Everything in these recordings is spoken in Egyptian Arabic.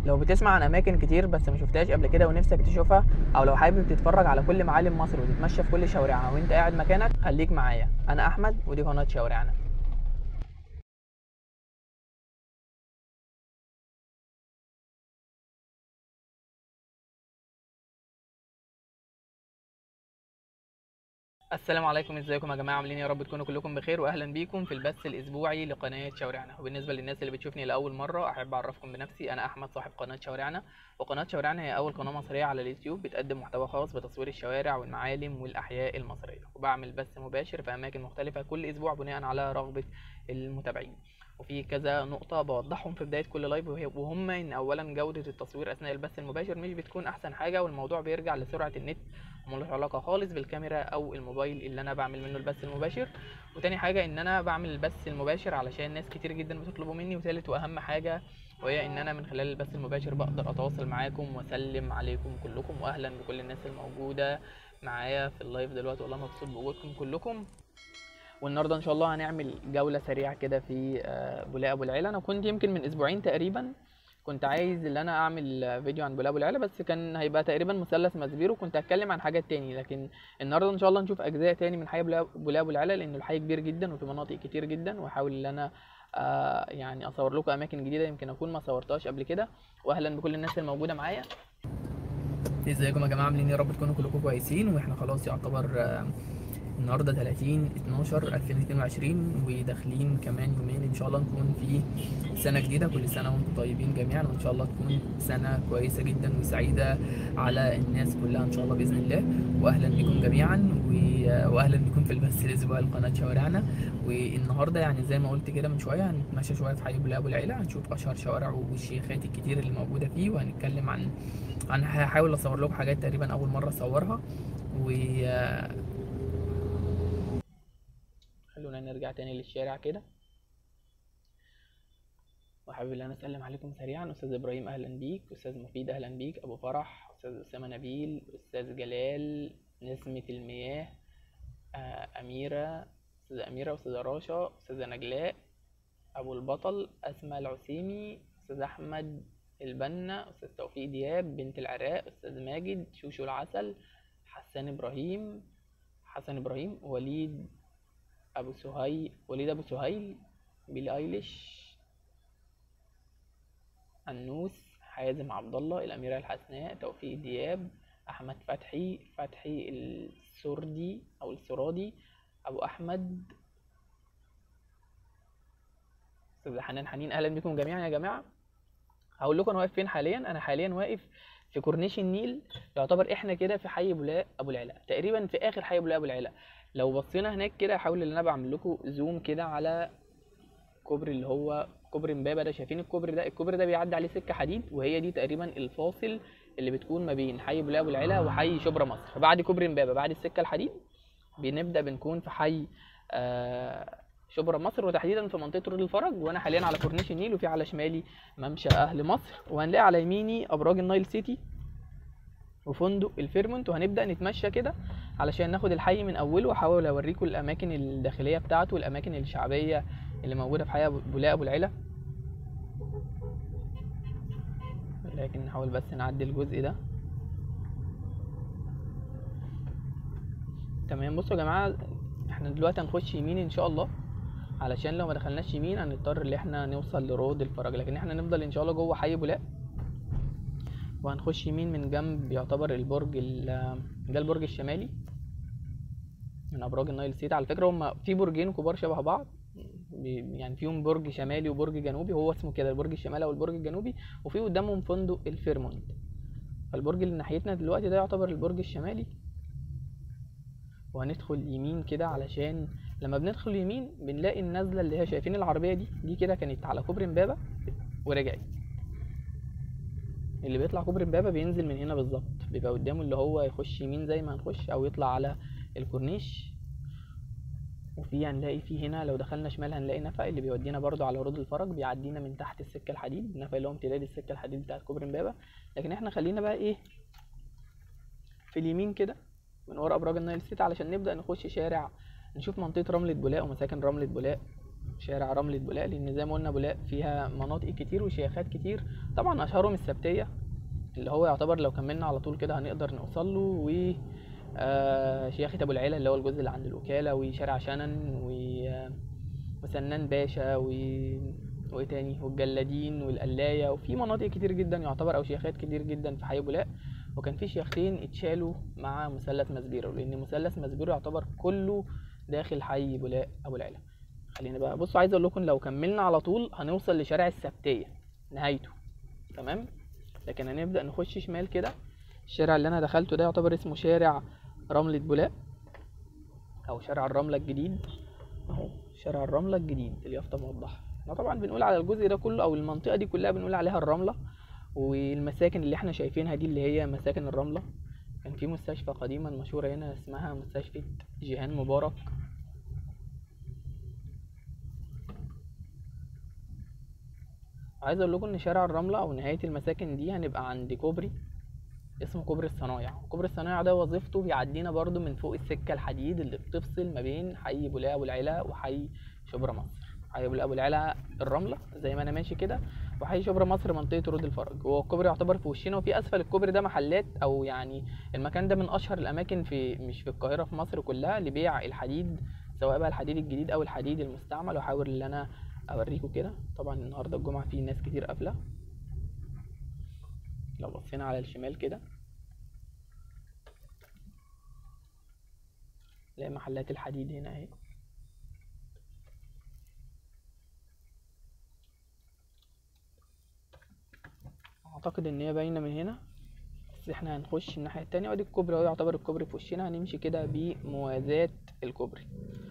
لو بتسمع عن اماكن كتير بس ما شفتهاش قبل كده ونفسك تشوفها او لو حابب تتفرج على كل معالم مصر وتتمشى في كل شوارعها وانت قاعد مكانك خليك معايا انا احمد ودي قناه شوارعنا السلام عليكم ازيكم يا جماعه عاملين إيه؟ يا رب تكونوا كلكم بخير واهلا بيكم في البث الاسبوعي لقناه شوارعنا وبالنسبه للناس اللي بتشوفني لاول مره احب اعرفكم بنفسي انا احمد صاحب قناه شوارعنا وقناه شوارعنا هي اول قناه مصريه على اليوتيوب بتقدم محتوى خاص بتصوير الشوارع والمعالم والاحياء المصريه وبعمل بث مباشر في اماكن مختلفه كل اسبوع بناء على رغبه المتابعين وفي كذا نقطة بوضحهم في بداية كل لايف وهي- وهم إن أولا جودة التصوير أثناء البث المباشر مش بتكون أحسن حاجة والموضوع بيرجع لسرعة النت وملوش علاقة خالص بالكاميرا أو الموبايل اللي أنا بعمل منه البث المباشر وتاني حاجة إن أنا بعمل البث المباشر علشان ناس كتير جدا بتطلبه مني وتالت وأهم حاجة وهي إن أنا من خلال البث المباشر بقدر أتواصل معاكم وأسلم عليكم كلكم وأهلا بكل الناس الموجودة معايا في اللايف دلوقتي والله مبسوط بوجودكم كلكم والنهارده ان شاء الله هنعمل جوله سريعه كده في آه، بولاق ابو العيله انا كنت يمكن من اسبوعين تقريبا كنت عايز ان انا اعمل آه، فيديو عن بولاق ابو العيله بس كان هيبقى تقريبا مثلث مسبير وكنت هتكلم عن حاجات تاني لكن النهارده ان شاء الله نشوف اجزاء تاني من حي بولاق بولاق ابو العيله لان الحي كبير جدا وفي مناطق كتير جدا واحاول ان انا آه يعني اصور لكم اماكن جديده يمكن اكون ما صورتهاش قبل كده واهلا بكل الناس الموجوده معايا ازيكم يا جماعه عاملين إيه؟ يا رب تكونوا كلكم كويسين واحنا خلاص يعتبر آه، النهارده 30 12 2022 وداخلين كمان يومين ان شاء الله نكون في سنه جديده كل سنه وانتم طيبين جميعا وان شاء الله تكون سنه كويسه جدا وسعيده على الناس كلها ان شاء الله باذن الله واهلا بكم جميعا و- واهلا بكم في البث الاسبوعي لقناه شوارعنا والنهارده يعني زي ما قلت كده من شويه هنتمشى شويه في حي بولاق ابو العيله هنشوف اشهر شوارع والشيخات الكتير اللي موجوده فيه وهنتكلم عن عن هحاول اصور لكم حاجات تقريبا اول مره اصورها و خلونا نرجع تاني للشارع كده وحابب ان انا اسلم عليكم سريعا استاذ ابراهيم اهلا بيك استاذ مفيد اهلا بيك ابو فرح استاذ اسامه نبيل استاذ جلال نسمة المياه آه، اميره استاذه اميره استاذه راشا استاذه نجلاء ابو البطل اسماء العسيمي استاذ احمد البنا استاذ توفيق دياب بنت العراق استاذ ماجد شوشو العسل حسان ابراهيم حسن ابراهيم وليد ابو سهيل وليد ابو سهيل بيلي ايليش انوس حازم عبد الله الاميره الحسناء توفيق دياب احمد فتحي فتحي السردي او السرادي ابو احمد استاذ حنان حنين اهلا بكم جميعا يا جماعه هقول لكم انا واقف فين حاليا انا حاليا واقف في كورنيش النيل يعتبر احنا كده في حي بولاق ابو العلا تقريبا في اخر حي بولاق ابو العلا لو بصينا هناك كده هحاول ان انا بعمل لكم زوم كده على كوبري اللي هو كوبري امبابه ده شايفين الكوبري ده الكوبري ده بيعدي عليه سكه حديد وهي دي تقريبا الفاصل اللي بتكون ما بين حي بولاق ابو العلا وحي شبرا مصر بعد كوبري امبابه بعد السكه الحديد بنبدا بنكون في حي آه شبرا مصر وتحديدا في منطقه رود الفرج وانا حاليا على كورنيش النيل وفي على شمالي ممشى اهل مصر وهنلاقي على يميني ابراج النايل سيتي وفندق الفيرمونت وهنبدا نتمشى كده علشان ناخد الحي من اوله واحاول اوريكم الاماكن الداخليه بتاعته والاماكن الشعبيه اللي موجوده في حي أبو- بولاق ابو العلا لكن نحاول بس نعدي الجزء ده تمام بصوا يا جماعه احنا دلوقتي هنخش يمين ان شاء الله علشان لو ما دخلناش يمين هنضطر ان احنا نوصل لرود الفرج لكن احنا نفضل ان شاء الله جوه حي بولاق وهنخش يمين من جنب يعتبر البرج ال- ده البرج الشمالي من ابراج النايل سيتي على فكره هم في برجين كبار شبه بعض بي- يعني فيهم برج شمالي وبرج جنوبي هو اسمه كده البرج الشمالي او البرج الجنوبي وفي قدامهم فندق الفيرمونت فالبرج اللي ناحيتنا دلوقتي ده يعتبر البرج الشمالي وهندخل يمين كده علشان لما بندخل يمين بنلاقي النزله اللي هي شايفين العربيه دي دي كده كانت على كوبري امبابه ورجعت اللي بيطلع كوبري امبابه بينزل من هنا بالظبط بيبقى قدامه اللي هو يخش يمين زي ما هنخش او يطلع على الكورنيش وفي هنلاقي في هنا لو دخلنا شمال هنلاقي نفق اللي بيودينا برضو على رود الفرج بيعدينا من تحت السكه الحديد النفق اللي هو امتداد السكه الحديد بتاعت كوبري امبابه لكن احنا خلينا بقى ايه في اليمين كده من ورا ابراج النايل سيتي علشان نبدا نخش شارع نشوف منطقه رمله بولاق ومساكن رمله بولاق شارع رملة بولاق لان زي ما قلنا بولاق فيها مناطق كتير وشيخات كتير طبعا اشهرهم السبتية اللي هو يعتبر لو كملنا على طول كده هنقدر نوصل له و آه، شيخة ابو العيلة اللي هو الجزء اللي عند الوكالة وشارع شنن و آه، وسنان باشا و وايه تاني والجلادين والقلاية وفي مناطق كتير جدا يعتبر او شيخات كتير جدا في حي بولاق وكان في شيختين اتشالوا مع مثلث مسبيرو لان مثلث مسبيرو يعتبر كله داخل حي بولاق ابو العلا خلينا بقى بصوا عايز اقول لكم لو كملنا على طول هنوصل لشارع السبتية نهايته تمام لكن هنبدأ نخش شمال كده الشارع اللي انا دخلته ده يعتبر اسمه شارع رملة بولاق او شارع الرملة الجديد اهو شارع الرملة الجديد اليافطة موضحة احنا طبعا بنقول على الجزء ده كله او المنطقة دي كلها بنقول عليها الرملة والمساكن اللي احنا شايفينها دي اللي هي مساكن الرملة كان في مستشفى قديما مشهورة هنا اسمها مستشفى جيهان مبارك عايز اقول لكم ان شارع الرملة او نهاية المساكن دي هنبقى عند كوبري اسمه كوبري الصنايع كوبري الصنايع ده وظيفته بيعدينا برضو من فوق السكة الحديد اللي بتفصل ما بين حي بولاق والعلا وحي شبرا مصر حي بولاق والعلا الرملة زي ما انا ماشي كده وحي شبرا مصر منطقة رود الفرج هو الكوبري يعتبر في وشنا وفي اسفل الكوبري ده محلات او يعني المكان ده من اشهر الاماكن في مش في القاهرة في مصر كلها لبيع الحديد سواء بقى الحديد الجديد او الحديد المستعمل واحاول ان انا اوريكم كده طبعا النهارده الجمعة في ناس كتير قافلة لو بصينا على الشمال كده نلاقي محلات الحديد هنا اهي اعتقد ان هي باينه من هنا بس احنا هنخش الناحيه التانية وادي الكوبري اهو يعتبر الكوبري في وشنا هنمشي كده بموازاة الكوبري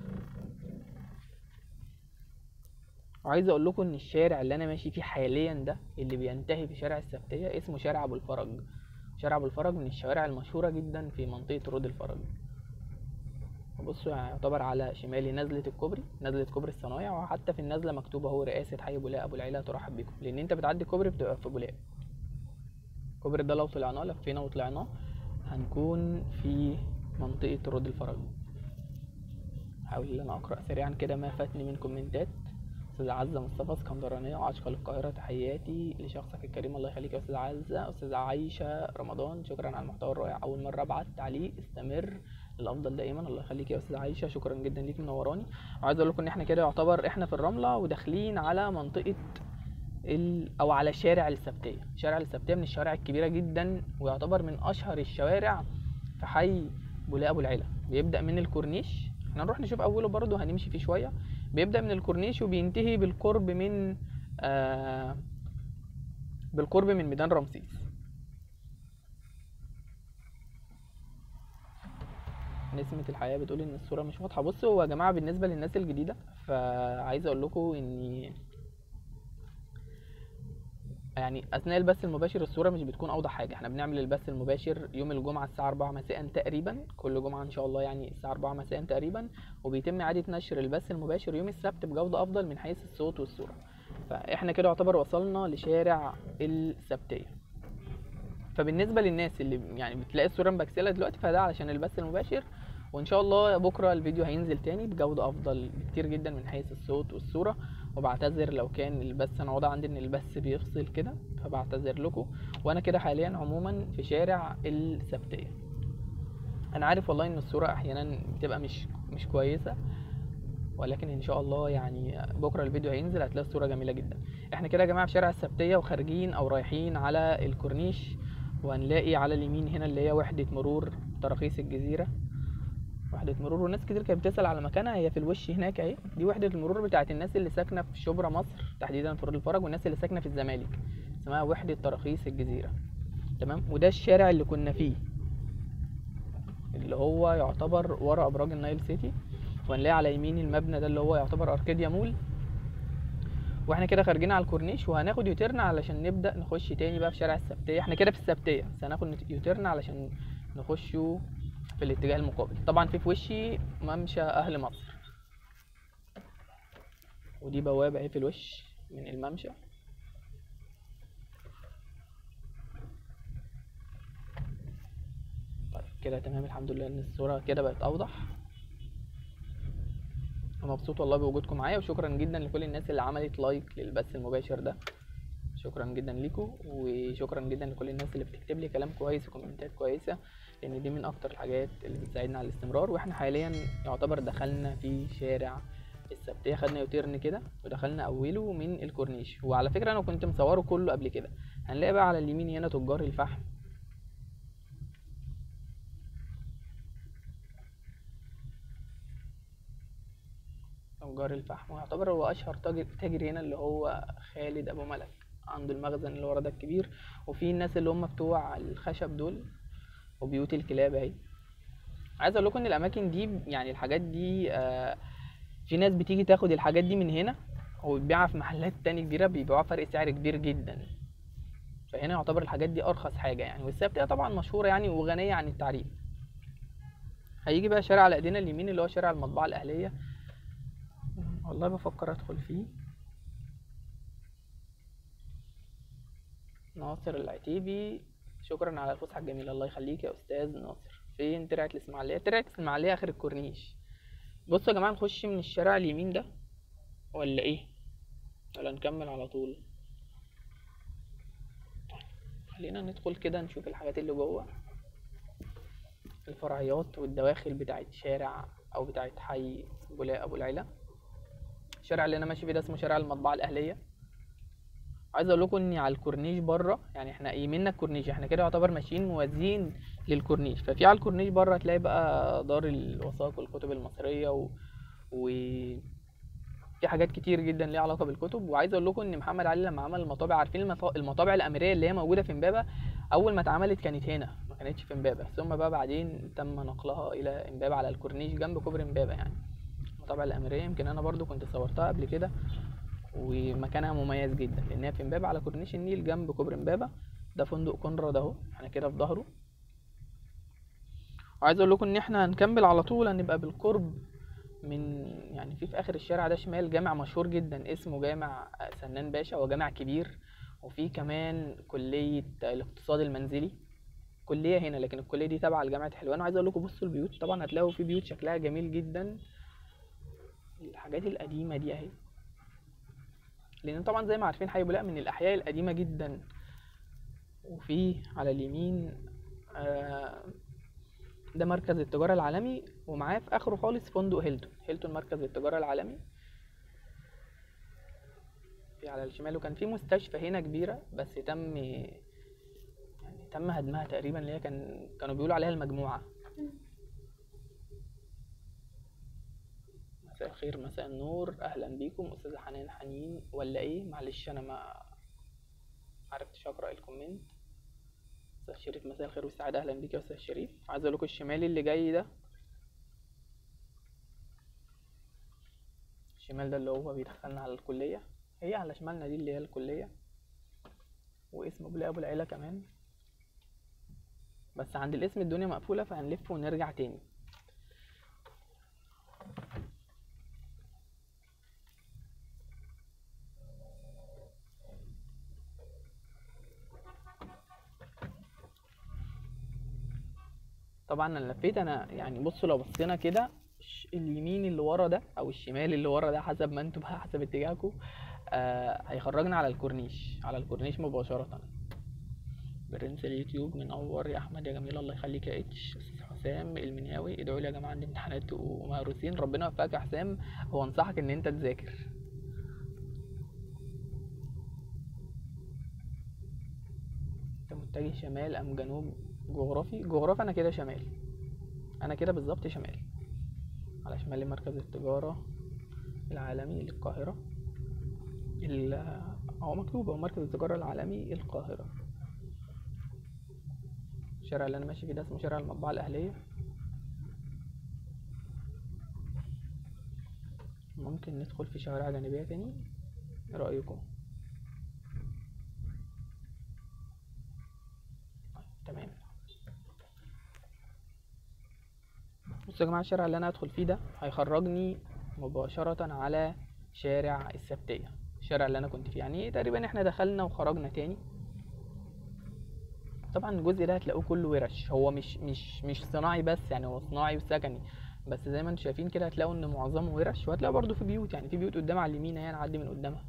وعايز اقول لكم ان الشارع اللي انا ماشي فيه حاليا ده اللي بينتهي في شارع السبتية اسمه شارع ابو الفرج شارع ابو الفرج من الشوارع المشهورة جدا في منطقة رود الفرج بصوا يعني يعتبر على شمالي نزلة الكوبري نزلة كوبري الصنايع وحتى في النزلة مكتوب اهو رئاسة حي بولاق ابو العيلة ترحب بكم لان انت بتعدي الكوبري بتبقى في بولاق الكوبري ده لو طلعناه لفينا وطلعناه هنكون في منطقة رود الفرج هحاول ان انا اقرا سريعا كده ما فاتني من كومنتات استاذ عزة مصطفى اسكندرانية وعاشقة للقاهرة تحياتي لشخصك الكريم الله يخليك يا استاذ عزة استاذ عايشة رمضان شكرا على المحتوى الرائع اول مرة ابعت تعليق استمر الافضل دائما الله يخليك يا استاذ عايشة شكرا جدا ليك منوراني وعايز اقول لكم ان احنا كده يعتبر احنا في الرملة وداخلين على منطقة ال... او على شارع السبتية شارع السبتية من الشوارع الكبيرة جدا ويعتبر من اشهر الشوارع في حي بولاق ابو العلا بيبدأ من الكورنيش احنا نروح نشوف اوله برضه هنمشي فيه شوية بيبدأ من الكورنيش وبينتهي بالقرب من آه بالقرب من ميدان رمسيس نسمة الحياة بتقول ان الصورة مش واضحة بصوا هو يا جماعة بالنسبة للناس الجديدة فعايز اقول لكم اني يعني اثناء البث المباشر الصوره مش بتكون اوضح حاجه احنا بنعمل البث المباشر يوم الجمعه الساعه 4 مساء تقريبا كل جمعه ان شاء الله يعني الساعه 4 مساء تقريبا وبيتم اعاده نشر البث المباشر يوم السبت بجوده افضل من حيث الصوت والصوره فاحنا كده يعتبر وصلنا لشارع السبتيه فبالنسبه للناس اللي يعني بتلاقي الصوره مبكسله دلوقتي فده علشان البث المباشر وان شاء الله بكره الفيديو هينزل تاني بجوده افضل بكتير جدا من حيث الصوت والصوره وبعتذر لو كان البث انا واضح عندي ان البث بيفصل كده فبعتذر لكم وانا كده حاليا عموما في شارع السبتيه انا عارف والله ان الصوره احيانا بتبقى مش مش كويسه ولكن ان شاء الله يعني بكره الفيديو هينزل هتلاقي الصوره جميله جدا احنا كده يا جماعه في شارع السبتيه وخارجين او رايحين على الكورنيش وهنلاقي على اليمين هنا اللي هي وحده مرور تراخيص الجزيره وحدة مرور وناس كتير كانت بتسأل على مكانها هي في الوش هناك اهي دي وحدة المرور بتاعت الناس اللي ساكنة في شبرا مصر تحديدا في رود الفرج والناس اللي ساكنة في الزمالك اسمها وحدة تراخيص الجزيرة تمام وده الشارع اللي كنا فيه اللي هو يعتبر ورا ابراج النايل سيتي وهنلاقي على يمين المبنى ده اللي هو يعتبر اركاديا مول واحنا كده خارجين على الكورنيش وهناخد يوتيرن علشان نبدا نخش تاني بقى في شارع السبتيه احنا كده في السبتيه بس هناخد يوتيرن علشان نخشوا في الاتجاه المقابل طبعا في في وشي ممشى اهل مصر ودي بوابه اهي في الوش من الممشى طيب كده تمام الحمد لله ان الصوره كده بقت اوضح مبسوط والله بوجودكم معايا وشكرا جدا لكل الناس اللي عملت لايك للبث المباشر ده شكرا جدا ليكم وشكرا جدا لكل الناس اللي بتكتب لي كلام كويس وكومنتات كويسه لان دي من اكتر الحاجات اللي بتساعدنا على الاستمرار واحنا حاليا يعتبر دخلنا في شارع السبتية خدنا يوتيرن كده ودخلنا اوله من الكورنيش وعلى فكره انا كنت مصوره كله قبل كده هنلاقي بقى على اليمين هنا تجار الفحم تجار الفحم ويعتبر هو اشهر تاجر تاجر هنا اللي هو خالد ابو ملك عنده المخزن اللي ورا ده الكبير وفي الناس اللي هم بتوع الخشب دول وبيوت الكلاب اهي عايز اقول لكم ان الاماكن دي يعني الحاجات دي آه في ناس بتيجي تاخد الحاجات دي من هنا وبتبيعها في محلات تاني كبيرة بيبيعوها فرق سعر كبير جدا فهنا يعتبر الحاجات دي ارخص حاجة يعني والسبتية طبعا مشهورة يعني وغنية عن التعريف هيجي بقى شارع على ايدينا اليمين اللي هو شارع المطبعة الاهلية والله بفكر ادخل فيه ناصر العتيبي شكرا على الفسحة الجميلة الله يخليك يا استاذ ناصر فين ترعة الاسماعيلية ترعة الاسماعيلية اخر الكورنيش بصوا يا جماعة نخش من الشارع اليمين ده ولا ايه ولا نكمل على طول خلينا ندخل كده نشوف الحاجات اللي جوه الفرعيات والدواخل بتاعت شارع او بتاعت حي بولاء ابو العلا الشارع اللي انا ماشي فيه ده اسمه شارع المطبعة الاهلية عايز اقول لكم اني على الكورنيش بره يعني احنا يميننا الكورنيش احنا كده يعتبر ماشيين موازيين للكورنيش ففي على الكورنيش بره هتلاقي بقى دار الوثائق والكتب المصريه و... و في حاجات كتير جدا ليها علاقه بالكتب وعايز اقول لكم ان محمد علي لما عمل المطابع عارفين المط- المطابع الاميريه اللي هي موجوده في امبابه اول ما اتعملت كانت هنا ما كانتش في امبابه ثم بقى بعدين تم نقلها الى امبابه على الكورنيش جنب كوبري امبابه يعني المطابع الاميريه يمكن انا برضو كنت صورتها قبل كده ومكانها مميز جدا لان هي في امبابه على كورنيش النيل جنب كوبري امبابه ده فندق كونراد اهو احنا كده في ظهره وعايز اقول لكم ان احنا هنكمل على طول هنبقى بالقرب من يعني في في اخر الشارع ده شمال جامع مشهور جدا اسمه جامع سنان باشا هو جامع كبير وفي كمان كلية الاقتصاد المنزلي كلية هنا لكن الكلية دي تابعة لجامعة حلوان وعايز اقول لكم بصوا البيوت طبعا هتلاقوا في بيوت شكلها جميل جدا الحاجات القديمة دي اهي لان طبعا زي ما عارفين حي بولاق من الاحياء القديمة جدا وفي على اليمين آه ده مركز التجارة العالمي ومعاه في آخره خالص فندق هيلتون هيلتون مركز التجارة العالمي في على الشمال وكان في مستشفى هنا كبيرة بس تم يعني تم هدمها تقريبا اللي هي كان كانوا بيقولوا عليها المجموعة مساء الخير مساء النور أهلا بيكم أستاذة حنان حنين ولا إيه معلش أنا ما عرفتش أقرأ الكومنت استاذ شريف مساء الخير والسعادة أهلا بيك يا أستاذ شريف عايز أقول لكم الشمالي اللي جاي ده الشمال ده اللي هو بيدخلنا على الكلية هي على شمالنا دي اللي هي الكلية واسمه بولاق أبو العيلة كمان بس عند الاسم الدنيا مقفولة فهنلف ونرجع تاني طبعا انا لفيت انا يعني بصوا لو بصينا كده ش- اليمين اللي ورا ده او الشمال اللي ورا ده حسب ما انتوا بقى حسب اتجاهكم آه هيخرجنا على الكورنيش على الكورنيش مباشرة برنس اليوتيوب منور يا احمد يا جميل الله يخليك يا اتش استاذ حسام المنياوي ادعوا لي يا جماعه عندي امتحانات ومهروسين ربنا يوفقك يا حسام هو انصحك ان انت تذاكر انت متجه شمال ام جنوب جغرافي جغرافي انا كده شمال انا كده بالظبط شمال على شمال مركز التجارة العالمي للقاهرة ال هو مكتوب هو مركز التجارة العالمي القاهرة الشارع اللي انا ماشي فيه ده اسمه شارع المطبعة الاهلية ممكن ندخل في شوارع جانبية تاني ايه رأيكم تمام بصوا يا جماعة الشارع اللي أنا هدخل فيه ده هيخرجني مباشرة على شارع السبتية الشارع اللي أنا كنت فيه يعني تقريبا احنا دخلنا وخرجنا تاني طبعا الجزء ده هتلاقوه كله ورش هو مش مش مش صناعي بس يعني هو صناعي وسكني بس زي ما انتم شايفين كده هتلاقوا ان معظمه ورش وهتلاقوا برضو في بيوت يعني في بيوت قدام على اليمين اهي نعدي من قدامها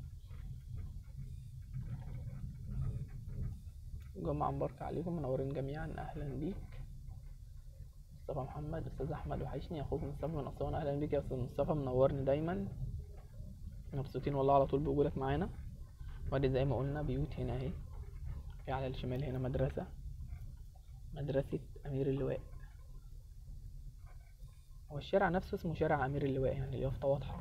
جمعة مباركة عليكم منورين جميعا اهلا بيك مصطفى محمد استاذ احمد وحشني اخوك مصطفى من اسوان اهلا بيك يا استاذ مصطفى منورني دايما مبسوطين والله على طول بوجودك معانا وادي زي ما قلنا بيوت هنا اهي في على الشمال هنا مدرسة مدرسة أمير اللواء هو الشارع نفسه اسمه شارع أمير اللواء يعني اليافطة واضحة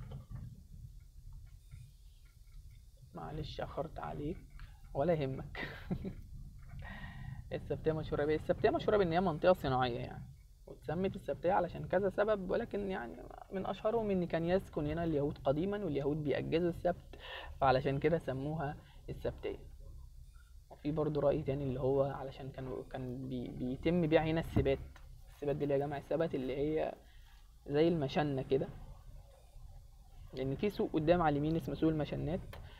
معلش أخرت عليك ولا يهمك السبتية مشهورة بإيه؟ السبتية مشهورة بإن هي منطقة صناعية يعني واتسمت السبتية علشان كذا سبب ولكن يعني من أشهرهم إن كان يسكن هنا اليهود قديما واليهود بيأجزوا السبت فعلشان كده سموها السبتية وفي برضه رأي تاني اللي هو علشان كانوا كان بي بيتم بيع هنا السبات السبات دي اللي هي جمع السبت اللي هي زي المشنة كده لأن في سوق قدام على اليمين اسمه سوق المشنات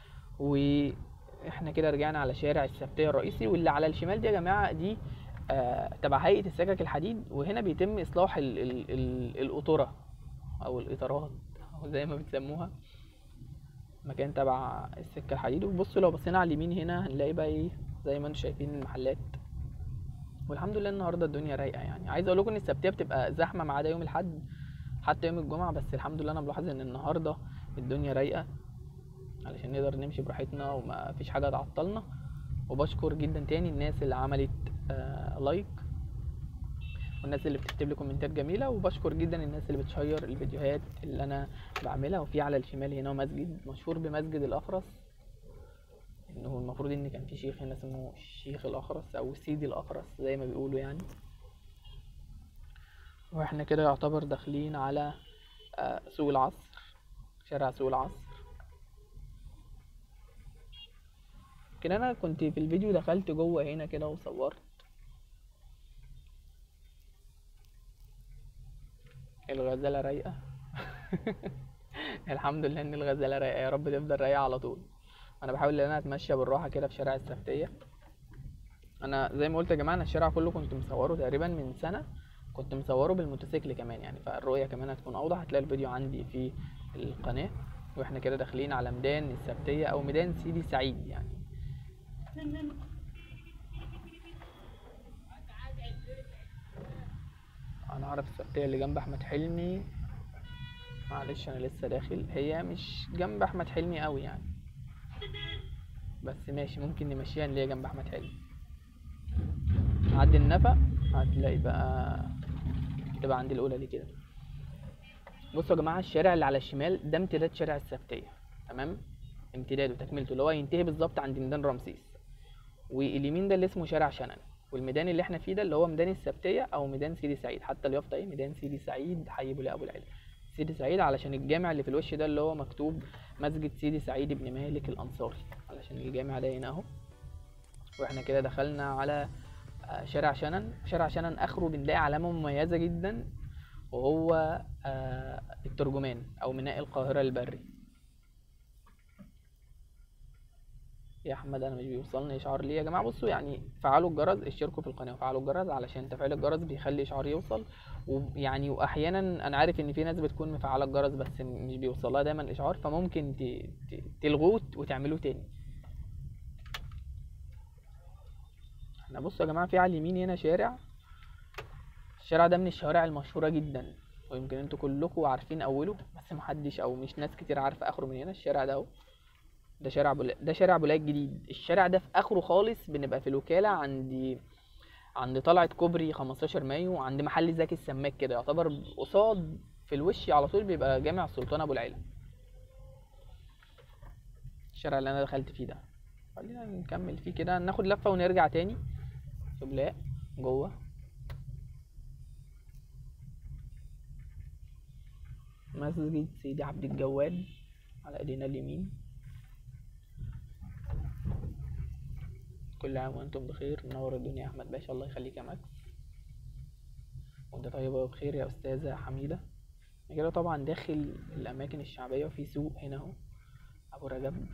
واحنا كده رجعنا على شارع السبتية الرئيسي واللي على الشمال دي يا جماعة دي آه تبع هيئة السكك الحديد وهنا بيتم إصلاح ال ال ال القطورة أو الإطارات أو زي ما بتسموها مكان تبع السكة الحديد وبصوا لو بصينا على اليمين هنا هنلاقي بقى ايه زي ما انتم شايفين المحلات والحمد لله النهارده الدنيا رايقه يعني عايز اقول لكم ان السبتيه بتبقى زحمه ما عدا يوم الاحد حتى يوم الجمعه بس الحمد لله انا ملاحظ ان النهارده الدنيا رايقه علشان نقدر نمشي براحتنا وما فيش حاجه تعطلنا وبشكر جدا تاني الناس اللي عملت آه لايك والناس اللي بتكتب لي كومنتات جميله وبشكر جدا الناس اللي بتشير الفيديوهات اللي انا بعملها وفي على الشمال هنا مسجد مشهور بمسجد الاخرس انه المفروض ان كان في شيخ هنا اسمه الشيخ الاخرس او سيدي الاخرس زي ما بيقولوا يعني واحنا كده يعتبر داخلين على آه، سوق العصر شارع سوق العصر كده انا كنت في الفيديو دخلت جوه هنا كده وصورت الغزالة رايقة الحمد لله ان الغزالة رايقة يا رب تفضل رايقة على طول انا بحاول ان انا اتمشى بالراحة كده في شارع السفتية انا زي ما قلت يا جماعة انا الشارع كله كنت مصوره تقريبا من سنة كنت مصوره بالموتوسيكل كمان يعني فالرؤية كمان هتكون اوضح هتلاقي الفيديو عندي في القناة واحنا كده داخلين على ميدان السبتية او ميدان سيدي سعيد يعني انا اعرف السبتية اللي جنب احمد حلمي معلش انا لسه داخل هي مش جنب احمد حلمي قوي يعني بس ماشي ممكن نمشيها اللي هي جنب احمد حلمي عدي النفق هتلاقي بقى تبقى عندي الاولى دي كده بصوا يا جماعه الشارع اللي على الشمال ده امتداد شارع السبتيه تمام امتداده تكملته اللي هو ينتهي بالظبط عند ميدان رمسيس واليمين ده اللي اسمه شارع شنن والميدان اللي احنا فيه ده اللي هو ميدان السبتيه او ميدان سيدي سعيد حتى اليافطه ايه ميدان سيدي سعيد حي بولاء ابو العلا سيدي سعيد علشان الجامع اللي في الوش ده اللي هو مكتوب مسجد سيدي سعيد بن مالك الانصاري علشان الجامع ده هنا اهو واحنا كده دخلنا على آه، شارع شنن شارع شنن اخره بنلاقي علامه مميزه جدا وهو آه، الترجمان او ميناء القاهره البري يا احمد انا مش بيوصلني اشعار ليه يا جماعه بصوا يعني فعلوا الجرس اشتركوا في القناه وفعلوا الجرس علشان تفعيل الجرس بيخلي اشعار يوصل ويعني واحيانا انا عارف ان في ناس بتكون مفعله الجرس بس مش بيوصلها دايما الاشعار فممكن ت- ت- تلغوه وتعملوه تاني احنا بصوا يا جماعه في على اليمين هنا شارع الشارع ده من الشوارع المشهوره جدا ويمكن انتوا كلكم عارفين اوله بس محدش او مش ناس كتير عارفه اخره من هنا الشارع ده اهو ده شارع بولا... ده شارع بولاق الجديد الشارع ده في اخره خالص بنبقى في الوكاله عند عند طلعت كوبري 15 مايو عند محل زكي السماك كده يعتبر قصاد في الوش على طول بيبقى جامع السلطان ابو العلا الشارع اللي انا دخلت فيه ده خلينا نكمل فيه كده ناخد لفه ونرجع تاني في بولاق جوه مسجد سيدي عبد الجواد على ايدينا اليمين كل عام وانتم بخير منور الدنيا يا احمد باشا الله يخليك يا ماكس وانت طيبه وبخير يا استاذه حميده أنا كده طبعا داخل الاماكن الشعبيه وفي سوق هنا اهو ابو رجب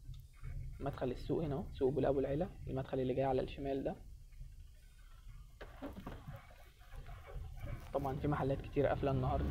مدخل السوق هنا اهو سوق بولاق ابو العلا المدخل اللي جاي على الشمال ده طبعا في محلات كتير قافله النهارده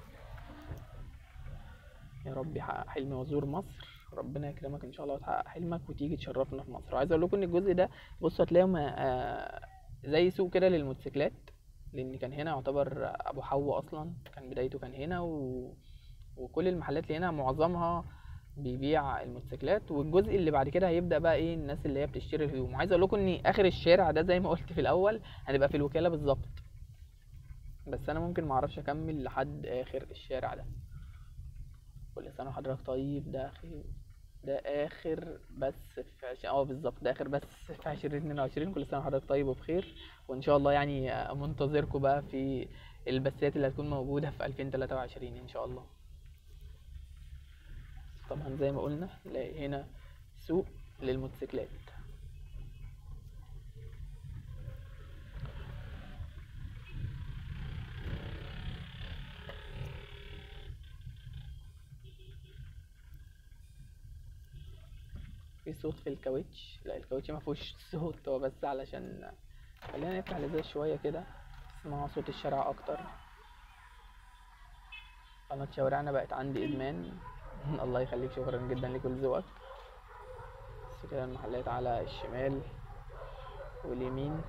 يا رب يحقق حلمي وازور مصر ربنا يكرمك ان شاء الله وتحقق حلمك وتيجي تشرفنا في مصر وعايز اقول لكم ان الجزء ده بصوا هتلاقيهم آه، زي سوق كده للموتوسيكلات لان كان هنا يعتبر ابو حو اصلا كان بدايته كان هنا و... وكل المحلات اللي هنا معظمها بيبيع الموتوسيكلات والجزء اللي بعد كده هيبدا بقى ايه الناس اللي هي بتشتري الهدوم وعايز اقول لكم ان اخر الشارع ده زي ما قلت في الاول هنبقى في الوكاله بالظبط بس انا ممكن معرفش اكمل لحد اخر الشارع ده كل سنه وحضرتك طيب ده اخر ده اخر بس في عش... اه بالظبط ده اخر بس في عشرين اتنين وعشرين كل سنه وحضرتك طيب وبخير وان شاء الله يعني آه، منتظركم بقى في البثات اللي هتكون موجوده في 2023 ان شاء الله طبعا زي ما قلنا نلاقي هنا سوق للموتوسيكلات في صوت في الكاوتش لا الكاوتش ما فيهوش صوت هو بس علشان خلينا نفتح الازاز شويه كده تسمعوا صوت الشارع اكتر قناة شوارعنا بقت عندي ادمان الله يخليك شكرا جدا لكل ذوقك بس كده المحلات على الشمال واليمين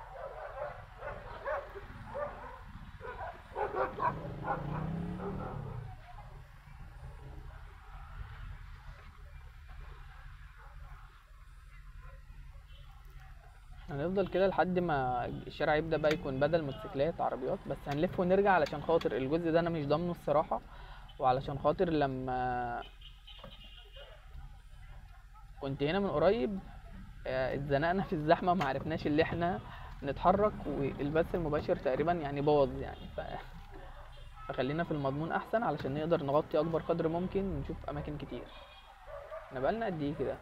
هنفضل كده لحد ما الشارع يبدأ بقى يكون بدل موتوسيكلات عربيات بس هنلف ونرجع علشان خاطر الجزء ده انا مش ضامنه الصراحة وعلشان خاطر لما كنت هنا من قريب آه، اتزنقنا في الزحمة ما عرفناش اللي احنا نتحرك والبث المباشر تقريبا يعني بوظ يعني ف... فخلينا في المضمون احسن علشان نقدر نغطي اكبر قدر ممكن ونشوف اماكن كتير احنا بقالنا قد ايه كده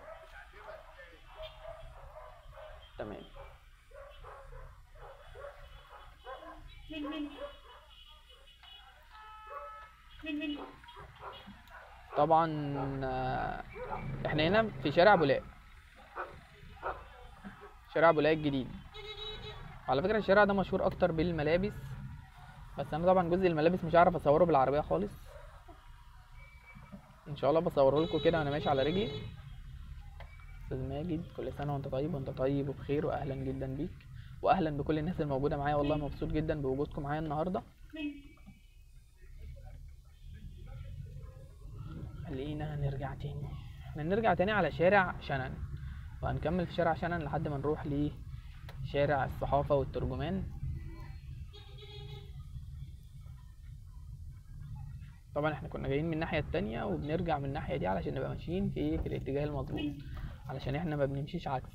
تمام طبعا آه، احنا هنا في شارع بولاق شارع بولاق الجديد على فكرة الشارع ده مشهور اكتر بالملابس بس انا طبعا جزء الملابس مش هعرف اصوره بالعربية خالص ان شاء الله بصوره لكم كده وانا ماشي على رجلي استاذ ماجد كل سنة وانت طيب وانت طيب وبخير واهلا جدا بيك واهلا بكل الناس الموجودة معايا والله مبسوط جدا بوجودكم معايا النهاردة خلينا نرجع تاني احنا نرجع تاني على شارع شنن وهنكمل في شارع شنن لحد ما نروح لشارع الصحافة والترجمان طبعا احنا كنا جايين من الناحية التانية وبنرجع من الناحية دي علشان نبقى ماشيين في في الاتجاه المظبوط علشان احنا ما بنمشيش عكس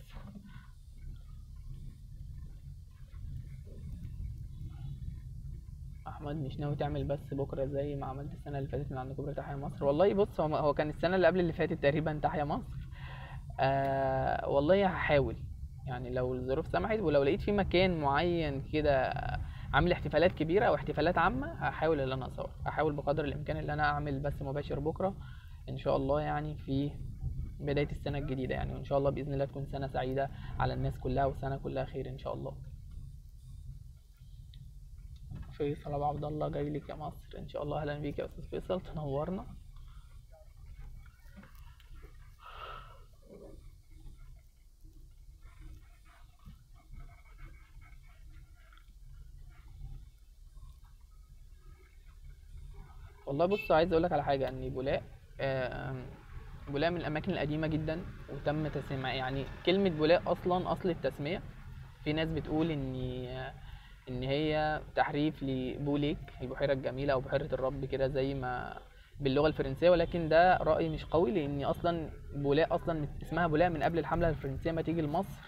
احمد مش ناوي تعمل بس بكره زي ما عملت السنه اللي فاتت من عند كوبري تحيا مصر والله بص هو هو كان السنه اللي قبل اللي فاتت تقريبا تحيا مصر آه والله هحاول يعني لو الظروف سمحت ولو لقيت في مكان معين كده عامل احتفالات كبيره او احتفالات عامه هحاول ان انا اصور احاول بقدر الامكان ان انا اعمل بث مباشر بكره ان شاء الله يعني في بدايه السنه الجديده يعني وان شاء الله باذن الله تكون سنه سعيده على الناس كلها وسنه كلها خير ان شاء الله فيصل ابو عبد الله جاي لك يا مصر ان شاء الله اهلا بيك يا استاذ فيصل تنورنا والله بص عايز اقول لك على حاجه ان بولاق آم، بولاق من الاماكن القديمه جدا وتم تسمية يعني كلمه بولاق اصلا اصل التسميه في ناس بتقول ان ان هي تحريف لبوليك البحيره الجميله او بحيره الرب كده زي ما باللغه الفرنسيه ولكن ده راي مش قوي لان اصلا بولاق اصلا اسمها بولاق من قبل الحمله الفرنسيه ما تيجي لمصر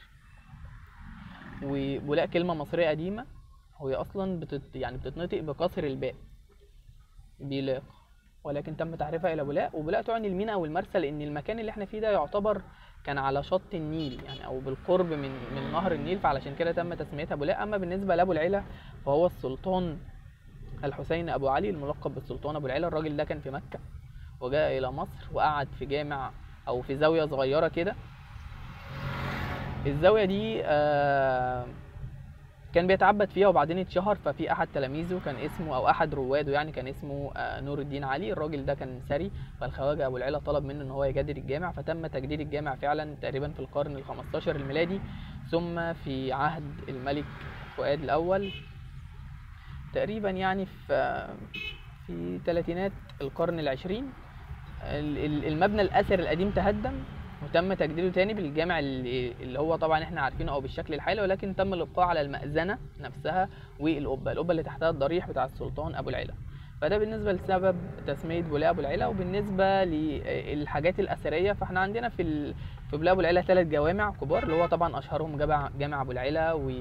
وبولاق كلمه مصريه قديمه وهي اصلا بتت يعني بتتنطق بكسر الباء بيلاق ولكن تم تحريفها الى بولاق وبولاق تعني الميناء او المرسى لان المكان اللي احنا فيه ده يعتبر كان على شط النيل يعني او بالقرب من من نهر النيل فعلشان كده تم تسميتها بولاق اما بالنسبه لابو العلا فهو السلطان الحسين ابو علي الملقب بالسلطان ابو العلا الراجل ده كان في مكه وجاء الى مصر وقعد في جامع او في زاويه صغيره كده الزاويه دي آه كان بيتعبد فيها وبعدين اتشهر ففي احد تلاميذه كان اسمه او احد رواده يعني كان اسمه آه، نور الدين علي الراجل ده كان ثري فالخواجه ابو العلا طلب منه ان هو يجدد الجامع فتم تجديد الجامع فعلا تقريبا في القرن ال 15 الميلادي ثم في عهد الملك فؤاد الاول تقريبا يعني في في ثلاثينات القرن العشرين ال- ال- المبنى الاثري القديم تهدم وتم تجديده تاني بالجامع اللي اللي هو طبعا احنا عارفينه او بالشكل الحالي ولكن تم الابقاء على المأذنة نفسها والقبة القبة اللي تحتها الضريح بتاع السلطان ابو العلا فده بالنسبة لسبب تسمية بولاق ابو العلا وبالنسبة للحاجات الأثرية فاحنا عندنا في ال... في بولاق ابو العلا ثلاث جوامع كبار اللي هو طبعا اشهرهم جامع جامع ابو العلا و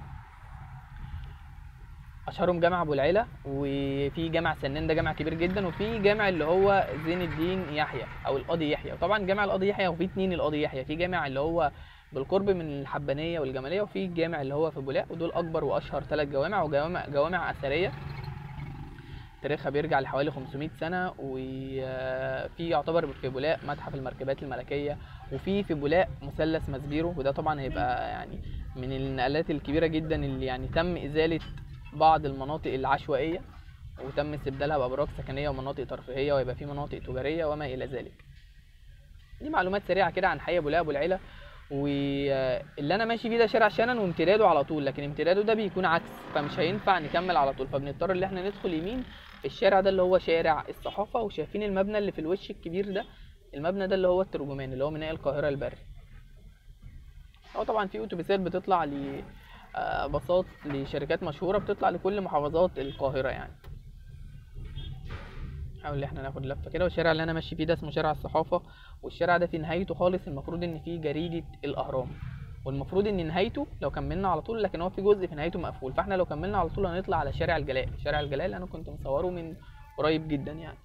اشهرهم جامع ابو العلا وفي جامع سنان ده جامع كبير جدا وفي جامع اللي هو زين الدين يحيى او القاضي يحيى وطبعا جامع القاضي يحيى وفي اتنين القاضي يحيى في جامع اللي هو بالقرب من الحبانيه والجماليه وفي الجامع اللي هو في بولاق ودول اكبر واشهر ثلاث جوامع وجوامع جوامع اثريه تاريخها بيرجع لحوالي 500 سنه وفي يعتبر في بولاق متحف المركبات الملكيه وفي في بولاق مثلث مسبيرو وده طبعا هيبقى يعني من النقلات الكبيره جدا اللي يعني تم ازاله بعض المناطق العشوائيه وتم استبدالها بابراج سكنيه ومناطق ترفيهيه ويبقى في مناطق تجاريه وما الى ذلك دي معلومات سريعه كده عن حي ابو ابو العلا واللي انا ماشي فيه ده شارع شنن وامتداده على طول لكن امتداده ده بيكون عكس فمش هينفع نكمل على طول فبنضطر ان احنا ندخل يمين في الشارع ده اللي هو شارع الصحافه وشايفين المبنى اللي في الوش الكبير ده المبنى ده اللي هو الترجمان اللي هو ميناء القاهره البري هو طبعا في اتوبيسات بتطلع ل آه، باصات لشركات مشهوره بتطلع لكل محافظات القاهره يعني نحاول ان احنا ناخد لفه كده والشارع اللي انا ماشي فيه ده اسمه شارع الصحافه والشارع ده في نهايته خالص المفروض ان فيه جريده الاهرام والمفروض ان نهايته لو كملنا على طول لكن هو في جزء في نهايته مقفول فاحنا لو كملنا على طول هنطلع على شارع الجلاء شارع الجلاء اللي انا كنت مصوره من قريب جدا يعني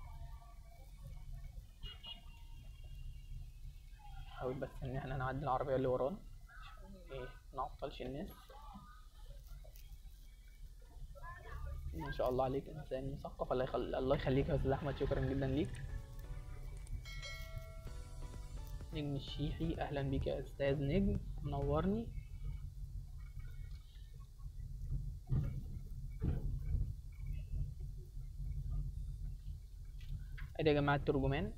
نحاول بس ان احنا نعدي العربيه اللي ورانا عشان ايه نعطلش الناس ما شاء الله عليك انسان مثقف الله يخلي الله يخليك يا استاذ احمد شكرا جدا ليك نجم الشيحي اهلا بيك يا استاذ نجم منورني ادي يا جماعه الترجمان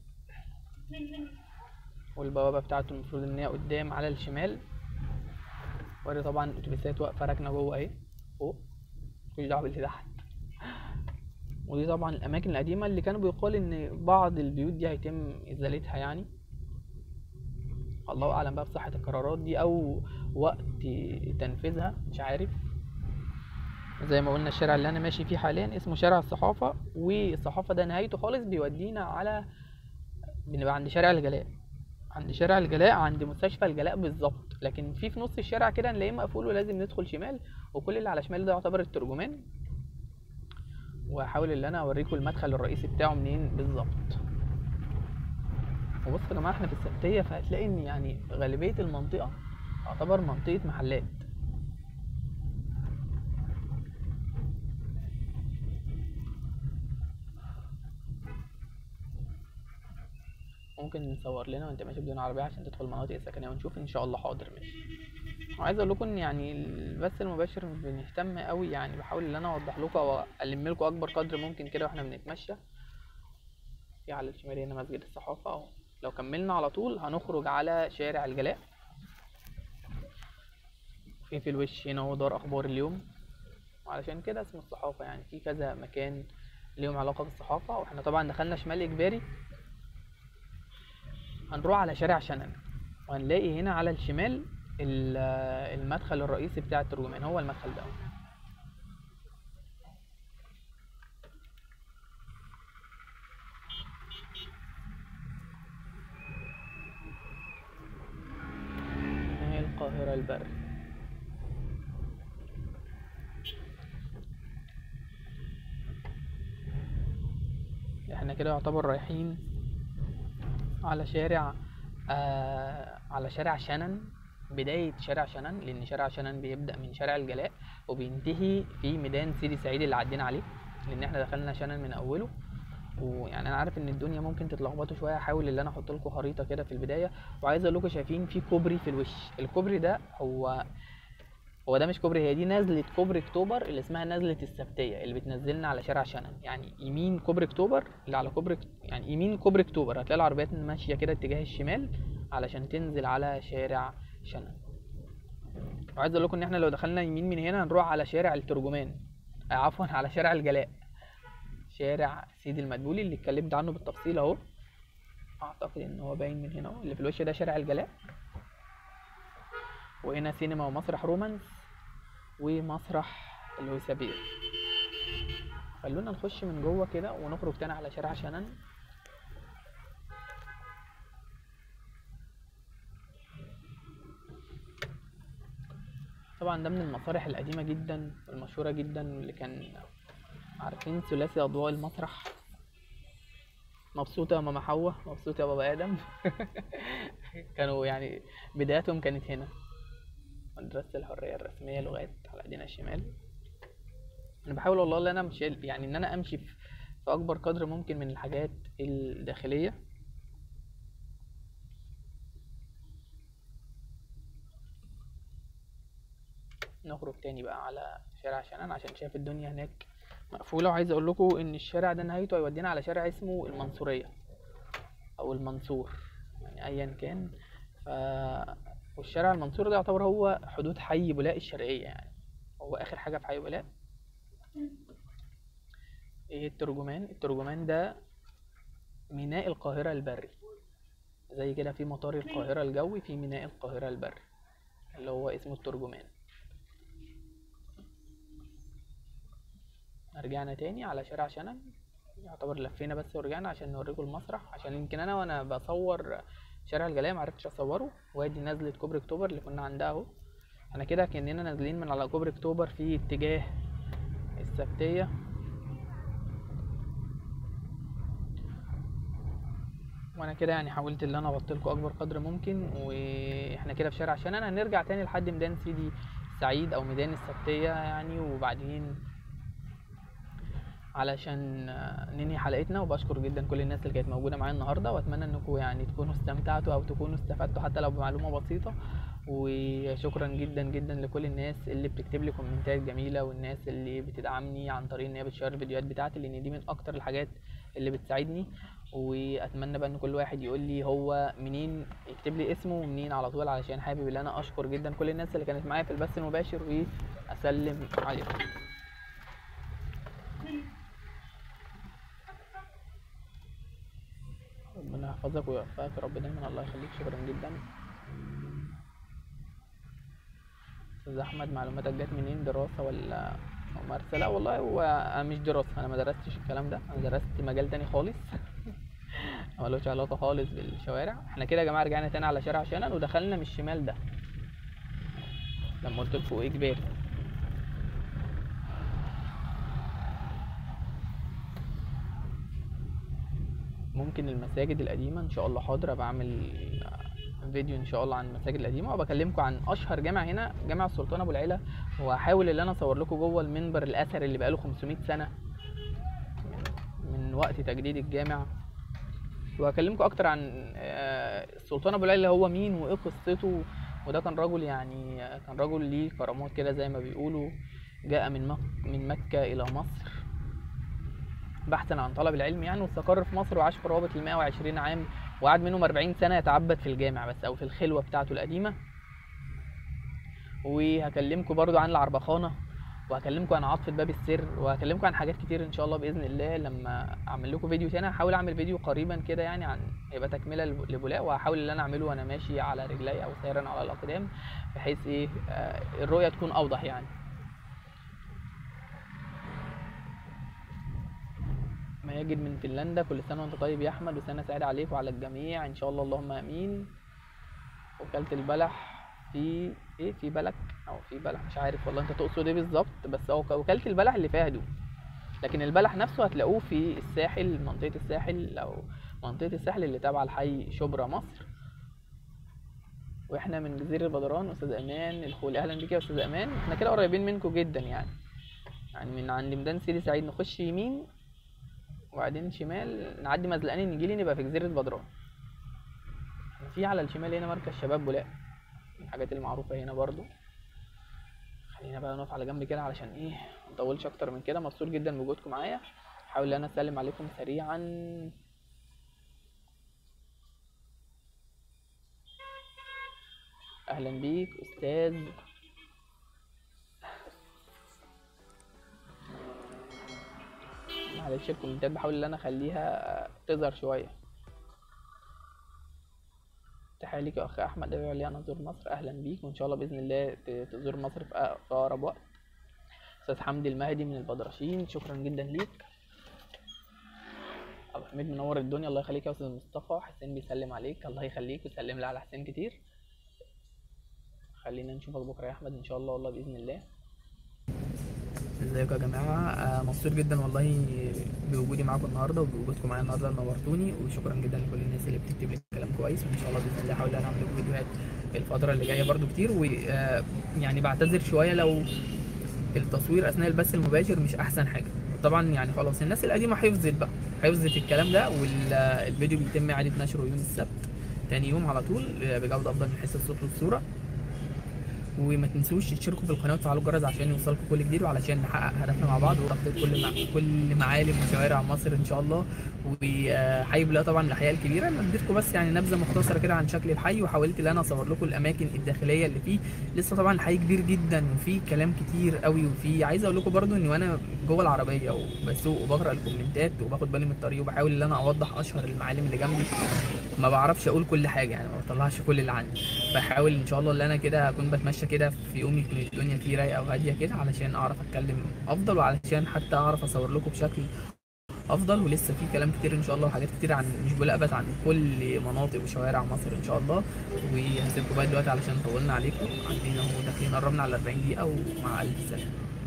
والبوابه بتاعته المفروض ان هي قدام على الشمال وادي طبعا الاتوبيسات واقفه راكنه جوه اهي فوق مفيش دعوه باللي تحت ودي طبعا الاماكن القديمه اللي كانوا بيقال ان بعض البيوت دي هيتم ازالتها يعني الله اعلم بقى بصحه القرارات دي او وقت تنفيذها مش عارف زي ما قلنا الشارع اللي انا ماشي فيه حاليا اسمه شارع الصحافه والصحافه ده نهايته خالص بيودينا على بنبقى عند شارع الجلاء عند شارع الجلاء عند مستشفى الجلاء بالظبط لكن في في نص الشارع كده نلاقيه مقفول ولازم ندخل شمال وكل اللي على شمال ده يعتبر الترجمان وهحاول ان انا اوريكم المدخل الرئيسي بتاعه منين بالظبط وبصوا يا جماعه احنا في السبتيه فهتلاقي ان يعني غالبيه المنطقه تعتبر منطقه محلات ممكن نصور لنا وانت ماشي بدون عربيه عشان تدخل المناطق السكنيه ونشوف ان شاء الله حاضر ماشي وعايز اقول لكم ان يعني البث المباشر مش بنهتم قوي يعني بحاول ان انا اوضح لكم او الم لكم اكبر قدر ممكن كده واحنا بنتمشى في على الشمال هنا مسجد الصحافه اهو لو كملنا على طول هنخرج على شارع الجلاء في في الوش هنا هو دار اخبار اليوم علشان كده اسمه الصحافه يعني في كذا مكان ليهم علاقه بالصحافه واحنا طبعا دخلنا شمال اجباري هنروح على شارع شنن وهنلاقي هنا على الشمال ال- المدخل الرئيسي بتاع الترجمان هو المدخل ده هي القاهرة البر احنا كده يعتبر رايحين على شارع آه على شارع شنن بداية شارع شنن لأن شارع شنن بيبدأ من شارع الجلاء وبينتهي في ميدان سيدي سعيد اللي عدينا عليه لأن احنا دخلنا شنن من أوله ويعني أنا عارف إن الدنيا ممكن تتلخبطوا شوية هحاول إن أنا أحط لكم خريطة كده في البداية وعايز أقول لكم شايفين في كوبري في الوش الكوبري ده هو هو ده مش كوبري هي دي نزلة كوبري اكتوبر اللي اسمها نزلة السبتية اللي بتنزلنا على شارع شنن يعني يمين كوبري اكتوبر اللي على كوبري يعني يمين كوبري اكتوبر هتلاقي العربيات ماشية كده اتجاه الشمال علشان تنزل على شارع شنن وعايز اقول لكم ان احنا لو دخلنا يمين من هنا هنروح على شارع الترجمان آه، عفوا على شارع الجلاء شارع سيدي المدبولي اللي اتكلمت عنه بالتفصيل اهو اعتقد ان هو باين من هنا اهو اللي في الوش ده شارع الجلاء وهنا سينما ومسرح رومانس ومسرح الوسابير خلونا نخش من جوه كده ونخرج تاني على شارع شنن طبعا ده من المسارح القديمة جدا المشهورة جدا اللي كان عارفين ثلاثي أضواء المسرح مبسوطة يا ماما حواء مبسوط يا بابا آدم كانوا يعني بداياتهم كانت هنا مدرسة الحرية الرسمية لغات على ايدينا الشمال انا بحاول والله ان انا امشي يعني ان انا امشي في في اكبر قدر ممكن من الحاجات الداخلية نخرج تاني بقى على شارع شنان عشان شايف الدنيا هناك مقفولة وعايز اقول لكم ان الشارع ده نهايته هيودينا على شارع اسمه المنصورية او المنصور يعني ايا كان ف والشارع المنصور ده يعتبر هو حدود حي بولاق الشرقية يعني هو اخر حاجة في حي بولاق ايه الترجمان الترجمان ده ميناء القاهرة البري زي كده في مطار القاهرة الجوي في ميناء القاهرة البري اللي هو اسمه الترجمان رجعنا تاني على شارع شنن يعتبر لفينا بس ورجعنا عشان نوريكم المسرح عشان يمكن انا وانا بصور شارع الجلاية معرفتش اصوره وادي نزلة كوبري اكتوبر اللي كنا عندها اهو احنا كده كأننا نازلين من على كوبري اكتوبر في اتجاه السبتية وانا كده يعني حاولت ان انا ابطلكم اكبر قدر ممكن واحنا كده في شارع شنن هنرجع تاني لحد ميدان سيدي سعيد او ميدان السبتية يعني وبعدين علشان آه، ننهي حلقتنا وبشكر جدا كل الناس اللي كانت موجوده معايا النهارده واتمنى انكم يعني تكونوا استمتعتوا او تكونوا استفدتوا حتى لو بمعلومه بسيطه وشكرا جدا جدا لكل الناس اللي بتكتب لي كومنتات جميله والناس اللي بتدعمني عن طريق ان هي بتشير الفيديوهات بتاعتي لان دي من اكتر الحاجات اللي بتساعدني واتمنى بقى ان كل واحد يقول لي هو منين يكتب لي اسمه ومنين على طول علشان حابب ان انا اشكر جدا كل الناس اللي كانت معايا في البث المباشر واسلم عليكم ربنا يحفظك ويوفقك يا رب دايما الله يخليك شكرا جدا استاذ احمد معلوماتك جت منين دراسه ولا ممارسه لا والله هو مش دراسه انا ما درستش الكلام ده انا درست مجال تاني خالص ملوش علاقه خالص بالشوارع احنا كده يا جماعه رجعنا تاني على شارع شنن ودخلنا من الشمال ده لما قلت لكم ايه اجباري ممكن المساجد القديمة إن شاء الله حاضر أبقى أعمل فيديو إن شاء الله عن المساجد القديمة وبكلمكم عن أشهر جامع هنا جامع السلطان أبو العلا وهحاول إن أنا أصور لكم جوه المنبر الأثري اللي بقاله 500 سنة من وقت تجديد الجامع وهكلمكم أكتر عن آه، السلطان أبو العلا هو مين وإيه قصته وده كان رجل يعني كان رجل ليه كرامات كده زي ما بيقولوا جاء من مك من مكة إلى مصر بحثا عن طلب العلم يعني واستقر في مصر وعاش قرابة ال 120 عام وقعد منهم 40 سنة يتعبد في الجامع بس أو في الخلوة بتاعته القديمة وهكلمكم برضو عن العربخانة وهكلمكم عن عطفة باب السر وهكلمكم عن حاجات كتير ان شاء الله باذن الله لما اعمل لكم فيديو تاني هحاول اعمل فيديو قريبا كده يعني عن هيبقى تكمله لب- لبولاق وهحاول ان انا اعمله وانا ماشي على رجلي او سيرا على الاقدام بحيث ايه آه، الرؤيه تكون اوضح يعني ماجد من فنلندا كل سنة وانت طيب يا أحمد وسنة سعيدة عليك وعلى الجميع إن شاء الله اللهم آمين وكالة البلح في إيه في بلك أو في بلح مش عارف والله أنت تقصد إيه بالظبط بس هو وكالة البلح اللي فيها هدوء لكن البلح نفسه هتلاقوه في الساحل منطقة الساحل أو منطقة الساحل اللي تابعة لحي شبرا مصر واحنا من جزيرة بدران أستاذ أمان الخول أهلا بيك يا أستاذ أمان احنا كده قريبين منكم جدا يعني يعني من عند ميدان سيدي سعيد نخش يمين وبعدين شمال نعدي مزلقاني نجيلي نبقى في جزيرة بدران في على الشمال هنا مركز شباب بولاق من الحاجات المعروفة هنا برضو خلينا بقى نقف على جنب كده علشان ايه مطولش اكتر من كده مبسوط جدا بوجودكم معايا حاول ان انا اسلم عليكم سريعا اهلا بيك استاذ معلش الكومنتات بحاول ان انا اخليها تظهر شويه تحية ليك يا اخ احمد ادعو لي انا ازور مصر اهلا بيك وان شاء الله باذن الله ت- تزور مصر في أ- في اقرب وقت استاذ حمدي المهدي من البدرشين شكرا جدا ليك ابو حميد منور الدنيا الله يخليك يا استاذ مصطفى حسين بيسلم عليك الله يخليك ويسلم لي على حسين كتير خلينا نشوفك بكره يا احمد ان شاء الله والله باذن الله ازيكم يا جماعه آه، مبسوط جدا والله بوجودي معاكم النهارده وبوجودكم معايا النهارده نورتوني وشكرا جدا لكل الناس اللي بتكتب لي كلام كويس وان شاء الله باذن الله هحاول ان انا اعمل لكم فيديوهات الفتره اللي جايه برضو كتير ويعني بعتذر شويه لو التصوير اثناء البث المباشر مش احسن حاجه طبعا يعني خلاص الناس القديمه حفظت بقى حفظت الكلام ده والفيديو بيتم اعاده نشره يوم السبت تاني يوم على طول آه، بجوده افضل من حيث الصوت والصوره وما تنسوش تشتركوا في القناه وتفعلوا الجرس عشان يوصلكم كل جديد وعلشان نحقق هدفنا مع بعض وربط كل مع... كل معالم وشوارع مصر ان شاء الله وحي بلا طبعا الاحياء الكبيره انا اديتكم بس يعني نبذه مختصره كده عن شكل الحي وحاولت ان انا اصور لكم الاماكن الداخليه اللي فيه لسه طبعا الحي كبير جدا وفيه كلام كتير قوي وفيه عايز اقول لكم برضو ان وانا جوه العربيه وبسوق وبقرا الكومنتات وباخد بالي من الطريق وبحاول ان انا اوضح اشهر المعالم اللي جنبي ما بعرفش اقول كل حاجه يعني ما بطلعش كل اللي عندي بحاول ان شاء الله ان انا كده اكون بتمشى كده في يومي يكون الدنيا فيه رايقه وهاديه كده علشان اعرف اتكلم افضل وعلشان حتى اعرف اصور لكم بشكل افضل ولسه في كلام كتير ان شاء الله وحاجات كتير عن مش بلقبت عن كل مناطق وشوارع مصر ان شاء الله وهسيبكم بقى دلوقتي علشان طولنا عليكم عندنا اهو داخلين قربنا على 40 دقيقه ومع الف سلامه